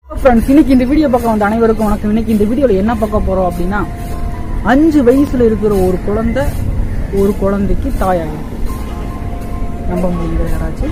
Friends இன்னைக்கு இந்த video பார்க்க வந்த அனைவருக்கும் வணக்கம் இன்னைக்கு இந்த வீடியோல என்ன பார்க்க போறோம் அப்படின்னா அஞ்சு வயசுல இருக்கிற ஒரு குழந்தை ஒரு குழந்தைக்கு தாயாயிருக்கு நம்ப முடியுது யாராச்சும்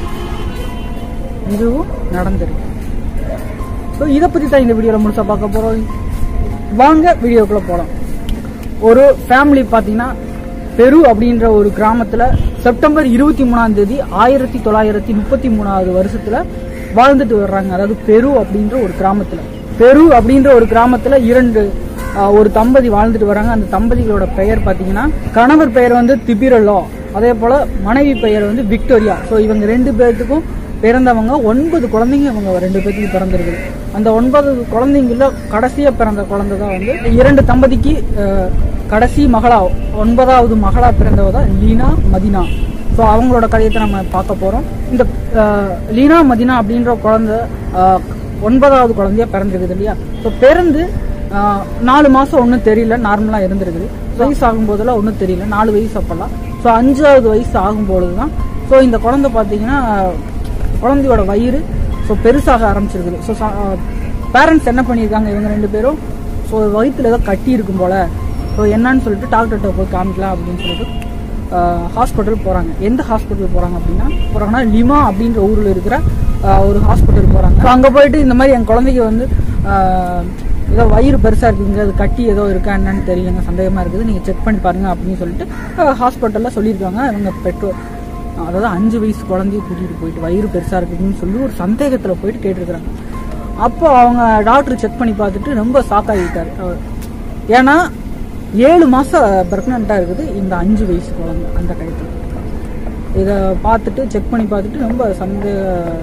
இதுவும் நடந்திருக்கு ஸோ இதை பத்தி தான் இந்த வீடியோல முழுசா பார்க்க போறோம் வாங்க வீடியோக்குள்ள போலாம் ஒரு ஃபேமிலி பார்த்தீங்கன்னா பெரு அப்படின்ற ஒரு கிராமத்துல செப்டம்பர் இருபத்தி மூணாம் தேதி ஆயிரத்தி தொள்ளாயிரத்தி முப்பத்தி மூணாவது வருஷத்துல வாழ்ந்துட்டு வர்றாங்க அதாவது பெரு அப்படின்ற ஒரு கிராமத்துல பெரு அப்படின்ற ஒரு கிராமத்துல இரண்டு ஆஹ், ஒரு தம்பதி வாழ்ந்துட்டு வராங்க அந்த தம்பதிகளோட பெயர் பார்த்தீங்கன்னா கணவர் பெயர் வந்து திபிரலோ அதே போல மனைவி பெயர் வந்து விக்டோரியா ஸோ இவங்க ரெண்டு பேர்த்துக்கும் பிறந்தவங்க ஒன்பது குழந்தைங்க இவங்க ரெண்டு பேர்த்துக்கு பிறந்திருக்குது அந்த ஒன்பது குழந்தைங்கள கடைசியா பிறந்த குழந்தை தான் வந்து இரண்டு தம்பதிக்கு அஹ், கடைசி மகளா ஒன்பதாவது மகளா பிறந்தவ தான் லீனா மதினா ஸோ அவங்களோட கதையத்தை நம்ம பார்க்க போறோம் இந்த அஹ், லீனா மதினா அப்படின்ற குழந்தை அஹ், ஒன்பதாவது குழந்தையா பிறந்திருக்குது இல்லையா ஸோ பிறந்து அஹ், நாலு மாசம் ஒன்றும் தெரியல நார்மலா இருந்திருக்குது வயசு ஆகும் போதெல்லாம் ஒன்றும் தெரியல நாலு வயசு அப்பெல்லாம் ஸோ அஞ்சாவது வயசு ஆகும்பொழுது தான் ஸோ இந்த குழந்தை பார்த்தீங்கன்னா குழந்தையோட வயிறு ஸோ பெருசாக ஆரம்பிச்சிருக்குது ஸோ பேரண்ட்ஸ் என்ன பண்ணியிருக்காங்க இவங்க ரெண்டு பேரும் ஸோ வயிற்றுல ஏதோ கட்டி இருக்கும் போல ஸோ என்னன்னு சொல்லிட்டு டாக்டர்கிட்ட போய் காமிக்கலாம் அப்படின்னு சொல்லிட்டு ஹாஸ்பிட்டல் போகிறாங்க எந்த ஹாஸ்பிட்டல் போகிறாங்க அப்படின்னா போகிறாங்கன்னா லிமா அப்படின்ற ஊரில் இருக்கிற ஆஹ், ஒரு ஹாஸ்பிட்டல் போகிறாங்க ஸோ அங்கே போயிட்டு இந்த மாதிரி என் குழந்தைக்கு வந்து ஆஹ், ஏதோ வயிறு பெருசாக இருக்குங்க அது கட்டி ஏதோ இருக்கா என்னன்னு தெரியலங்க சந்தேகமாக இருக்குது நீங்கள் செக் பண்ணி பாருங்க அப்படின்னு சொல்லிட்டு ஹாஸ்பிட்டலில் சொல்லியிருக்காங்க இவங்க பெற்றோர் அதாவது அஞ்சு வயசு குழந்தைய கூட்டிகிட்டு போயிட்டு வயிறு பெருசாக இருக்குதுன்னு சொல்லி ஒரு சந்தேகத்தில் போயிட்டு கேட்டிருக்கிறாங்க அப்போ அவங்க டாக்டர் செக் பண்ணி பார்த்துட்டு ரொம்ப ஷாக் ஆகிட்டார் அவர். ஏன்னா ஏழு மாதம் ப்ரெக்னெண்ட்டாக இருக்குது இந்த அஞ்சு வயசு குழந்தை அந்த டயத்தில் இதை பார்த்துட்டு செக் பண்ணி பார்த்துட்டு ரொம்ப சந்தேக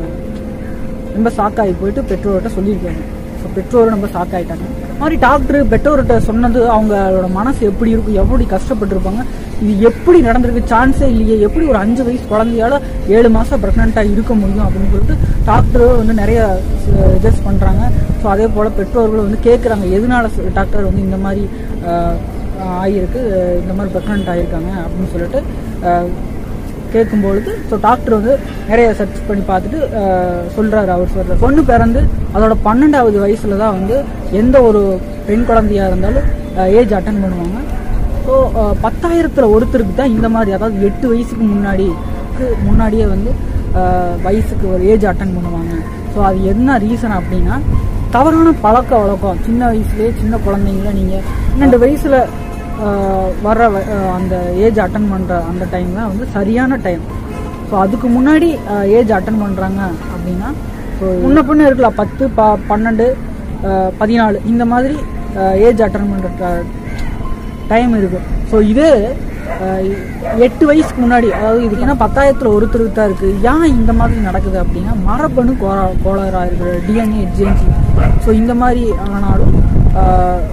ரொம்ப ஷாக் ஆகி போயிட்டு பெற்றோர்கிட்ட சொல்லியிருக்காங்க ஸோ பெற்றோரும் ரொம்ப ஷாக் ஆகிட்டாங்க மாதிரி டாக்டர் பெற்றோர்கிட்ட சொன்னது அவங்களோட மனசு எப்படி இருக்கும் எப்படி கஷ்டப்பட்டிருப்பாங்க இது எப்படி நடந்திருக்கு சான்ஸே இல்லையே எப்படி ஒரு அஞ்சு வயசு குழந்தையால ஏழு மாதம் ப்ரெக்னெண்ட்டாக இருக்க முடியும் அப்படின்னு சொல்லிட்டு டாக்டரும் வந்து நிறைய சஜஸ்ட் பண்ணுறாங்க ஸோ அதே போல் பெற்றோர்களும் வந்து கேட்குறாங்க எதனால டாக்டர் வந்து இந்த மாதிரி அஹ், ஆகியிருக்கு இந்த மாதிரி ப்ரெக்னென்ட் ஆகியிருக்காங்க அப்படின்னு சொல்லிட்டு அஹ், கேட்கும்பொழுது ஸோ டாக்டர் வந்து நிறைய சர்ச் பண்ணி பார்த்துட்டு அஹ், சொல்றாரு அவர் சொல்ற பொண்ணு பிறந்து அதோட பன்னெண்டாவது வயசுல தான் வந்து எந்த ஒரு பெண் குழந்தையா இருந்தாலும் ஏஜ் அட்டன் பண்ணுவாங்க ஸோ பத்தாயிரத்துல ஒருத்தருக்கு தான் இந்த மாதிரி அதாவது எட்டு வயசுக்கு முன்னாடி முன்னாடியே வந்து அஹ், வயசுக்கு ஒரு ஏஜ் அட்டன் பண்ணுவாங்க ஸோ அது என்ன ரீசன் அப்படின்னா தவறான பழக்க வழக்கம் சின்ன வயசுலயே சின்ன குழந்தைங்கள நீங்க பன்னெண்டு வயசுல ஆஹ் வர்ற வ- ஆஹ் அந்த ஏஜ் அட்டன் பண்ணுற அந்த டைம் தான் வந்து சரியான டைம் ஸோ அதுக்கு முன்னாடி ஏஜ் அட்டன் பண்ணுறாங்க அப்படின்னா ஸோ முன்ன பின்ன இருக்கலாம் பத்து ப பன்னெண்டு ஆஹ் பதினாலு இந்த மாதிரி ஏஜ் அட்டன் பண்ணுற டைம் இருக்கு ஸோ இது ஆஹ் எட்டு வயசுக்கு முன்னாடி அதாவது இது ஏன்னா பத்தாயிரத்தில் ஒருத்தருக்கு தான் இருக்குது ஏன் இந்த மாதிரி நடக்குது அப்படின்னா மரபணு கோரா கோளாறாக இருக்கிற டிஎன்ஏ ஜேன்சி ஸோ இந்த மாதிரி ஆனாலும் ஆஹ்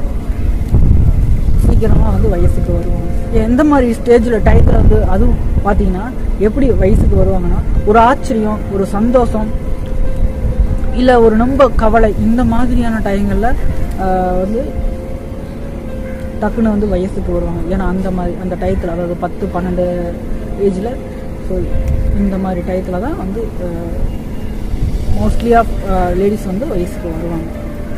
சீக்கிரமாக வந்து வயசுக்கு வருவாங்க எந்த மாதிரி ஸ்டேஜில் டயத்தில் வந்து அதுவும் பார்த்தீங்கன்னா எப்படி வயசுக்கு வருவாங்கன்னா ஒரு ஆச்சரியம் ஒரு சந்தோஷம் இல்லை ஒரு ரொம்ப கவலை இந்த மாதிரியான டயங்களில் வந்து டக்குன்னு வந்து வயசுக்கு வருவாங்க ஏன்னா அந்த மாதிரி அந்த டயத்தில் அதாவது பத்து பன்னெண்டு ஏஜில் ஸோ இந்த மாதிரி டயத்தில் தான் வந்து மோஸ்ட்லி ஆஃப் லேடிஸ் வந்து வயசுக்கு வருவாங்க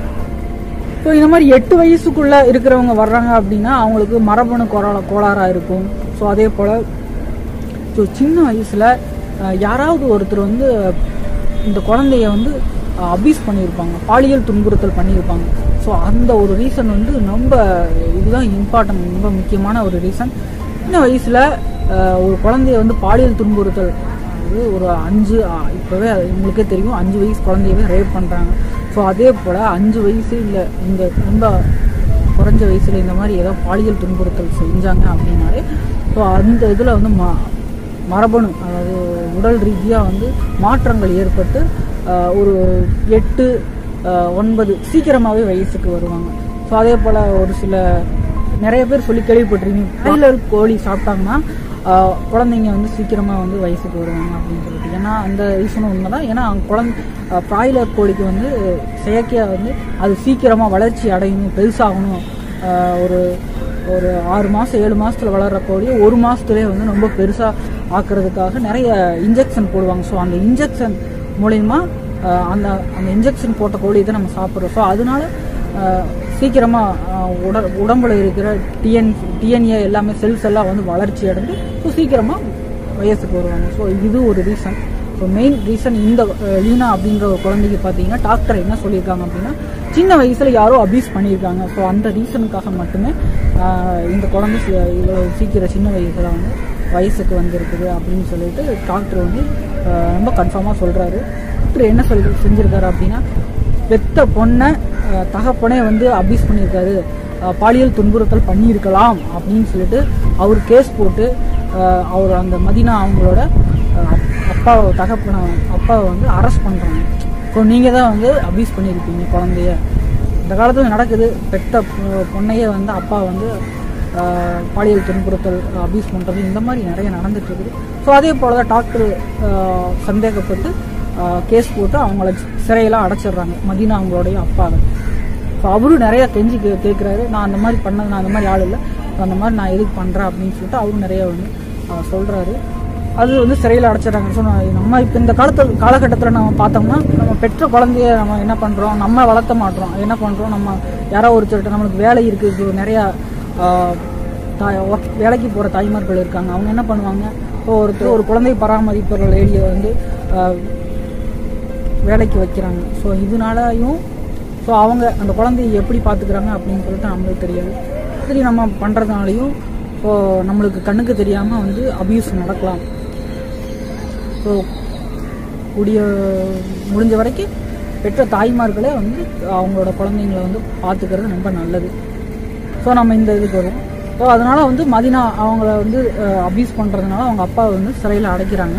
ஸோ இந்த மாதிரி எட்டு வயசுக்குள்ள இருக்கிறவங்க வர்றாங்க அப்படின்னா அவங்களுக்கு மரபணு கோளாற கோளாறா இருக்கும் ஸோ அதே போல் ஸோ சின்ன வயசுல அஹ், யாராவது ஒருத்தர் வந்து இந்த குழந்தைய வந்து அபியூஸ் பண்ணியிருப்பாங்க பாலியல் துன்புறுத்தல் பண்ணியிருப்பாங்க ஸோ அந்த ஒரு ரீசன் வந்து ரொம்ப இதுதான் இம்பார்ட்டன்ட் ரொம்ப முக்கியமான ஒரு ரீசன் சின்ன வயசுல அஹ், ஒரு குழந்தைய வந்து பாலியல் துன்புறுத்தல் அதாவது ஒரு அஞ்சு அஹ், இப்போவே உங்களுக்கே தெரியும் அஞ்சு வயசு குழந்தையவே ரேப் பண்ணுறாங்க ஸோ அதே போல் அஞ்சு வயசு இல்லை இந்த ரொம்ப குறைஞ்ச வயசுல இந்த மாதிரி ஏதோ பாலியல் துன்புறுத்தல் செஞ்சாங்க அப்படின்னாலே ஸோ அந்த இதில் வந்து ம மரபணு அதாவது உடல் ரீதியாக வந்து மாற்றங்கள் ஏற்பட்டு ஆஹ், ஒரு எட்டு ஆஹ், ஒன்பது சீக்கிரமாகவே வயசுக்கு வருவாங்க ஸோ அதே போல் ஒரு சில நிறைய பேர் சொல்லி கேள்விப்பட்டிருக்கீங்க பிராய்லர் கோழி சாப்பிட்டாங்கன்னா ஆஹ், குழந்தைங்க வந்து சீக்கிரமாக வந்து வயசுக்கு வருவாங்க அப்படின்னு சொல்லிட்டு ஏன்னா அந்த ரீசனும் உண்மைதான் ஏன்னா அவங்க குழந்தை பிராய்லர் கோழிக்கு வந்து செயற்கையாக வந்து அது சீக்கிரமாக வளர்ச்சி அடையணும் பெருசாகணும் ஆஹ், ஒரு ஒரு ஆறு மாதம் ஏழு மாதத்தில் வளர்கிற கோழியை ஒரு மாதத்துலேயே வந்து ரொம்ப பெருசாக ஆக்குறதுக்காக நிறைய இன்ஜெக்ஷன் போடுவாங்க ஸோ அந்த இன்ஜெக்ஷன் மூலயமா அஹ், அந்த அந்த இன்ஜெக்ஷன் போட்ட கோழி தான் நம்ம சாப்பிட்றோம் ஸோ அதனால அஹ், சீக்கிரமா அஹ், உட உடம்புல இருக்கிற டிஎன் டிஎன்ஏ எல்லாமே செல்ஸ் எல்லாம் வந்து வளர்ச்சி அடைஞ்சு ஸோ சீக்கிரமா வயசுக்கு வருவாங்க ஸோ இது ஒரு ரீசன் ஸோ மெயின் ரீசன் இந்த அஹ், லீனா அப்படின்ற ஒரு குழந்தைக்கு பார்த்தீங்கன்னா டாக்டர் என்ன சொல்லியிருக்காங்க அப்படின்னா சின்ன வயசுல யாரோ அபியூஸ் பண்ணியிருக்காங்க ஸோ அந்த ரீசனுக்காக மட்டுமே ஆஹ், இந்த குழந்தை சி- இவ்வளவு சீக்கிரம் சின்ன வயசுல வந்து வயசுக்கு வந்திருக்குது அப்படின்னு சொல்லிட்டு டாக்டர் வந்து ஆஹ், ரொம்ப கன்ஃபார்மாக சொல்றாரு டாக்டர் என்ன சொல்லி செஞ்சிருக்காரு அப்படின்னா பெத்த பொண்ணை ஆஹ், தகப்பனே வந்து அபியூஸ் பண்ணியிருக்காரு ஆஹ், பாலியல் துன்புறுத்தல் பண்ணியிருக்கலாம் அப்படின்னு சொல்லிட்டு அவர் கேஸ் போட்டு ஆஹ், அவர் அந்த மதினா அவங்களோட ஆஹ், அப்பா தகப்பனை அப்பாவை வந்து அரெஸ்ட் பண்றாங்க ஸோ நீங்கள் தான் வந்து அபியூஸ் பண்ணியிருப்பீங்க குழந்தைய இந்த காலத்தில் நடக்குது பெத்த பொ- பொண்ணையே வந்து அப்பா வந்து ஆஹ், பாலியல் துன்புறுத்தல் அபியூஸ் பண்ணுறது இந்த மாதிரி நிறைய நடந்துட்டு இருக்குது ஸோ அதே போல தான் டாக்டர் ஆஹ், சந்தேகப்பட்டு கேஸ் போட்டு அவங்கள சிறையெல்லாம் அடைச்சிடுறாங்க மதினா அவங்களுடைய அப்பாவை ஸோ அவரும் நிறைய கெஞ்சி கே கேட்குறாரு நான் அந்த மாதிரி பண்ணது நான் அந்த மாதிரி ஆள் இல்லை அந்த மாதிரி நான் எதுக்கு பண்ணுறேன் அப்படின்னு சொல்லிட்டு அவரும் நிறைய வந்து ஆஹ், சொல்றாரு அது வந்து சிறையில் அடைச்சிடறாங்க ஸோ நம்ம இப்போ இந்த காலத்து காலகட்டத்தில் நம்ம பார்த்தோம்னா நம்ம பெற்ற குழந்தைய நம்ம என்ன பண்ணுறோம் நம்ம வளர்த்த மாட்டோம் என்ன பண்ணுறோம் நம்ம யாரோ ஒருத்தர்கிட்ட நம்மளுக்கு வேலை இருக்குது இப்போ நிறையா ஆஹ், தாய் work- வேலைக்கு போகிற தாய்மார்கள் இருக்காங்க அவங்க என்ன பண்ணுவாங்க இப்போ ஒருத்தர் ஒரு குழந்தை பராமரிப்பவர்கள் ஏரியை வந்து ஆஹ், வேலைக்கு வைக்கிறாங்க ஸோ இதனாலையும் ஸோ அவங்க அந்த குழந்தையை எப்படி பார்த்துக்கிறாங்க அப்படின்னு சொல்லிட்டு நம்மளுக்கு தெரியாது சரி நம்ம பண்ணுறதுனாலையும் ஸோ நம்மளுக்கு கண்ணுக்கு தெரியாமல் வந்து அபியூஸ் நடக்கலாம் ஸோ கூடிய முடிஞ்ச வரைக்கும் பெற்ற தாய்மார்களே வந்து அவங்களோட குழந்தைங்களை வந்து பார்த்துக்கிறது ரொம்ப நல்லது ஸோ நம்ம இந்த இதுக்கு வருவோம் ஸோ அதனால வந்து மதினா அவங்கள வந்து அபியூஸ் பண்ணுறதுனால அவங்க அப்பாவை வந்து சிறையில் அடைக்கிறாங்க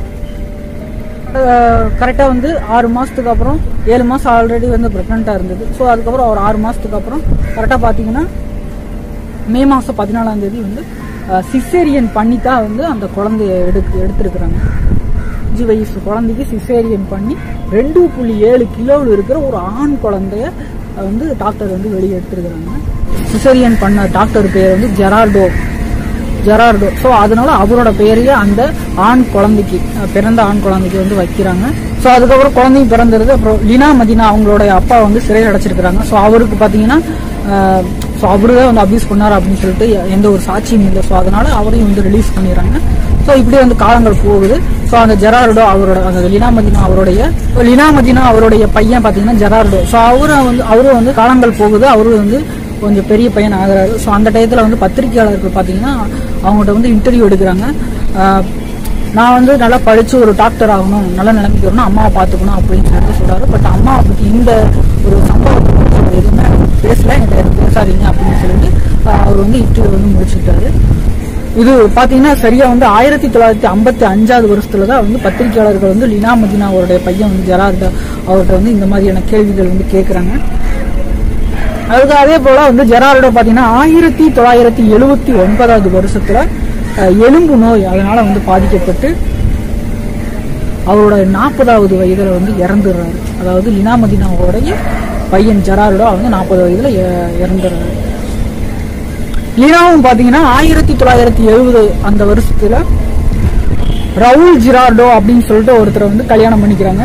கரெக்டாக வந்து ஆறு மாதத்துக்கு அப்புறம் ஏழு மாதம் ஆல்ரெடி வந்து ப்ரெக்னெண்ட்டாக இருந்தது ஸோ அதுக்கப்புறம் ஒரு ஆறு மாதத்துக்கு அப்புறம் கரெக்டாக பார்த்தீங்கன்னா மே மாதம் பதினாலாம் தேதி வந்து சிசேரியன் பண்ணி தான் வந்து அந்த குழந்தைய எடுத்து எடுத்திருக்கிறாங்க அஞ்சு வயசு குழந்தைக்கு சிசேரியன் பண்ணி ரெண்டு புள்ளி ஏழு கிலோவில் இருக்கிற ஒரு ஆண் குழந்தைய வந்து டாக்டர் வந்து வெளியே எடுத்திருக்கிறாங்க சிசேரியன் பண்ண டாக்டர் பேர் வந்து ஜெரார்டோ ஜெரார்டோ ஸோ அதனால அவரோட பேரையே அந்த ஆண் குழந்தைக்கு அஹ், பிறந்த ஆண் குழந்தைக்கு வந்து வைக்கிறாங்க ஸோ அதுக்கப்புறம் குழந்தையும் பிறந்தது அப்புறம் லினா மதினா அவங்களோட அப்பா வந்து சிறையில் அடைச்சிருக்கிறாங்க ஸோ அவருக்கு பார்த்தீங்கன்னா ஸோ அவரு தான் வந்து அபியூஸ் பண்ணார் அப்படின்னு சொல்லிட்டு எ- எந்த ஒரு சாட்சியும் இல்லை ஸோ அதனால அவரையும் வந்து ரிலீஸ் பண்ணிடுறாங்க ஸோ இப்படி வந்து காலங்கள் போகுது ஸோ அந்த ஜெரார்டோ அவரோட அந்த லினா மதினா அவருடைய லினா மதினா அவருடைய பையன் பார்த்தீங்கன்னா ஜெரார்டோ ஸோ அவரும் வந்து அவரும் வந்து காலங்கள் போகுது அவரும் வந்து கொஞ்சம் பெரிய பையன் ஆகுறாரு ஸோ அந்த டயத்தில் வந்து பத்திரிகையாளர்கள் பார்த்தீங்கன்னா அவங்கள்ட்ட வந்து இன்டர்வியூ எடுக்கிறாங்க ஆஹ் நான் வந்து நல்லா படிச்சு ஒரு டாக்டர் ஆகணும் நல்ல நிலைமைக்கு வரணும் அம்மாவை பார்த்துக்கணும் அப்படின்னு சொல்லிட்டு சொல்றாரு பட் அம்மாவை பற்றி இந்த ஒரு சம்பவத்தை பத்தி அவர் எதுவுமே பேசல என்கிட்ட எதுவும் பேசாதீங்க அப்படின்னு சொல்லிட்டு ஆஹ் அவர் வந்து இன்டர்வியூ வந்து முடிச்சுட்டாரு இது பாத்தீங்கன்னா சரியா வந்து ஆயிரத்தி தொள்ளாயிரத்தி ஐம்பத்தி அஞ்சாவது வருஷத்துல தான் வந்து பத்திரிகையாளர்கள் வந்து லினா மதினா அவருடைய பையன் வந்து ஜெரார்ட அவர்கிட்ட வந்து இந்த மாதிரியான கேள்விகள் வந்து கேட்கறாங்க அதுக்கு அதே போல வந்து ஜெரார்டோ பாத்தீங்கன்னா ஆயிரத்தி தொள்ளாயிரத்தி எழுபத்தி ஒன்பதாவது வருஷத்துல அஹ், எலும்பு நோய் அதனால வந்து பாதிக்கப்பட்டு அவரோட நாற்பதாவது வயதுல வந்து இறந்துடுறாரு அதாவது லினா மதினாவோடைய பையன் ஜெரார்டோ வந்து நாற்பது வயதுல இ- இறந்துடுறாரு லீனாவும் பாத்தீங்கன்னா ஆயிரத்தி தொள்ளாயிரத்தி எழுபது அந்த வருஷத்துல ரவுல் ஜிரார்டோ அப்படின்னு சொல்லிட்டு ஒருத்தரை வந்து கல்யாணம் பண்ணிக்கிறாங்க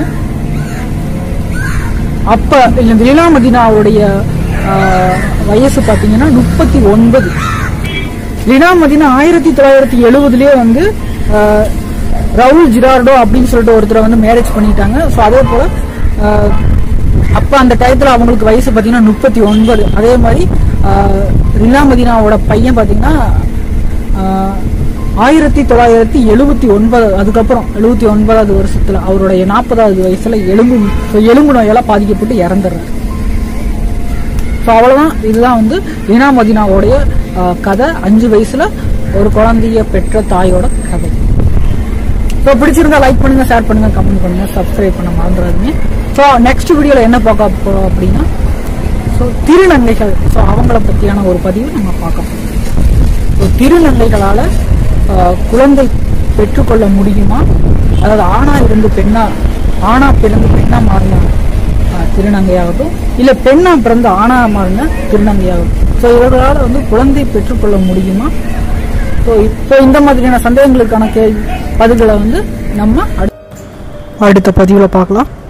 அப்ப இந்த லீலா மதினாவுடைய ஆஹ், வயசு பாத்தீங்கன்னா முப்பத்தி ஒன்பது லீனா மதினா ஆயிரத்தி தொள்ளாயிரத்தி எழுபதுலயே வந்து ஆஹ், ரவுல் ஜிரார்டோ அப்படின்னு சொல்லிட்டு ஒருத்தரை வந்து மேரேஜ் பண்ணிட்டாங்க ஸோ அதே போல ஆஹ், அப்ப அந்த டயத்துல அவங்களுக்கு வயசு பாத்தீங்கன்னா முப்பத்தி ஒன்பது அதே மாதிரி ஆஹ், லீலா மதினாவோட பையன் பாத்தீங்கன்னா ஆஹ், ஆயிரத்தி தொள்ளாயிரத்தி எழுபத்தி ஒன்பது அதுக்கப்புறம் எழுபத்தி ஒன்பதாவது வருஷத்துல அவருடைய நாற்பதாவது வயசுல எலும்பு எலும்பு நோயால பாதிக்கப்பட்டு இறந்துடுறாரு ஸோ அவ்வளவுதான் இதுதான் வந்து லீனா மதினாவோடைய ஆஹ், கதை அஞ்சு வயசுல ஒரு குழந்தைய பெற்ற தாயோட கதை ஸோ பிடிச்சிருந்தா லைக் பண்ணுங்க ஷேர் பண்ணுங்க கமெண்ட் பண்ணுங்க சப்ஸ்கிரைப் பண்ண மறந்துடாதீங்க ஸோ நெக்ஸ்ட் வீடியோல என்ன பார்க்க போறோம் அப்படின்னா ஸோ திருநங்கைகள் ஸோ அவங்கள பத்தியான ஒரு பதிவு நம்ம பார்க்க போறோம் ஸோ திருநங்கைகளால ஆஹ், குழந்தை பெற்றுக்கொள்ள முடியுமா அதாவது ஆணா இருந்து பெண்ணா ஆணா பிறந்து பெண்ணா மாறின ஆஹ், திருநங்கையாகட்டும் இல்ல பெண்ணா பிறந்து ஆணா மாறின திருநங்கையாகட்டும் ஸோ இவர்களால வந்து குழந்தை பெற்றுக்கொள்ள முடியுமா ஸோ இப்போ இந்த மாதிரியான சந்தேகங்களுக்கான கேள்வி பதில்களை வந்து நம்ம அடுத்த பதிவில் பார்க்கலாம்